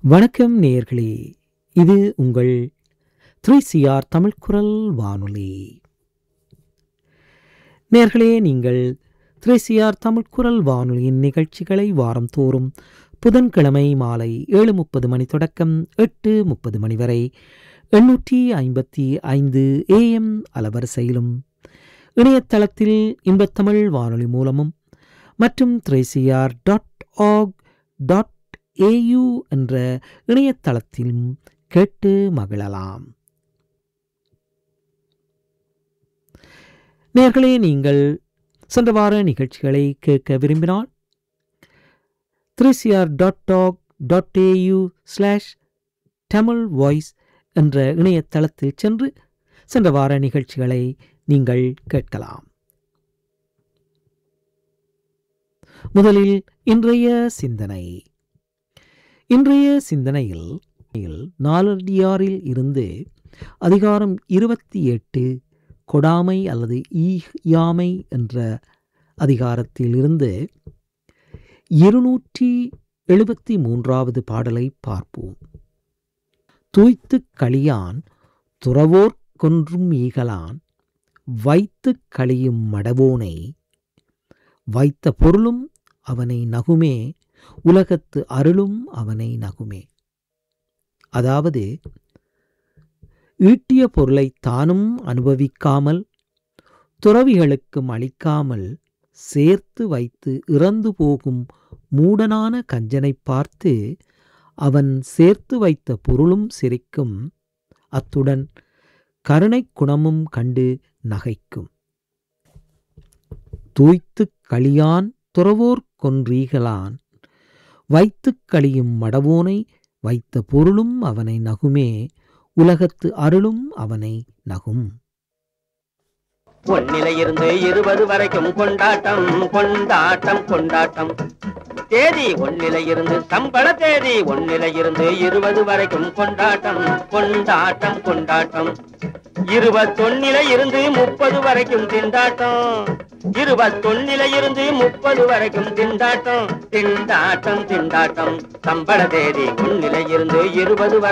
வணக்கம் நேயர்களே இது உங்கள் த்ரீ சிஆர் தமிழ் குரல் வானொலி நேயர்களே நீங்கள் த்ரீ சிஆர் தமிழ் குரல் வானொலியின் நிகழ்ச்சிகளை வாரந்தோறும் புதன்கிழமை மாலை ஏழு முப்பது மணி தொடக்கம் எட்டு முப்பது மணி வரை எண்ணூற்றி ஐம்பத்தி ஐந்து ஏஎம் அலவரிசையிலும் இணையதளத்தில் இன்பத்தமிழ் வானொலி மூலமும் மற்றும் three C R dot org dot A என்ற இணையதளத்திலும் கேட்டு மகிழலாம் நேர்களே நீங்கள் சென்ற வார நிகழ்ச்சிகளை கேட்க விரும்பினால் three C R dot doc dot AU slash Tamil voice என்ற இணையதளத்தில் சென்று சென்ற வார நிகழ்ச்சிகளை நீங்கள் கேட்கலாம் முதலில் இன்றைய சிந்தனை இன்றைய சிந்தனையில் நாலடியாரில் இருந்து அதிகாரம் இருபத்தி எட்டு கொடாமை அல்லது ஈயாமை என்ற அதிகாரத்தில் இருந்து இருநூற்றி எழுபத்தி மூன்றாவது பாடலை பார்ப்போம் தூய்த்து களியான் துறவோர் கொன்றும் ஈகலான் வைத்து களியும் மடவோனை வைத்த பொருளும் அவனை நகுமே உலகத்து அருளும் அவனை நகுமே அதாவது ஈட்டிய பொருளை தானும் அனுபவிக்காமல் துறவிகளுக்கும் அளிக்காமல் சேர்த்து வைத்து இறந்து போகும் மூடனான கஞ்சனை பார்த்து அவன் சேர்த்து வைத்த பொருளும் சிரிக்கும் அத்துடன் கருணை குணமும் கண்டு நகைக்கும் தூய்த்துக் களியான் துறவோர் கொன்றீகளான் வைத்துக் களியும் மடவோனை வைத்த பொருளும் அவனை நகுமே உலகத்து அருளும் அவனை நகும் ஒன்னில இருந்து இருபது வரைக்கும் கொண்டாட்டம் கொண்டாட்டம் கொண்டாட்டம் தேதி ஒன்னில இருந்து சம்பள தேதி ஒன்னில இருந்து இருபது வரைக்கும் கொண்டாட்டம் கொண்டாட்டம் கொண்டாட்டம் இருபத்தொன்னில இருந்து முப்பது வரைக்கும் திண்டாட்டம் இருபத்தொன்னில இருந்து முப்பது வரைக்கும் திண்டாட்டம் திண்டாட்டம் திண்டாட்டம் சம்பள தேதி ஒன்னில இருந்து இருபது வரை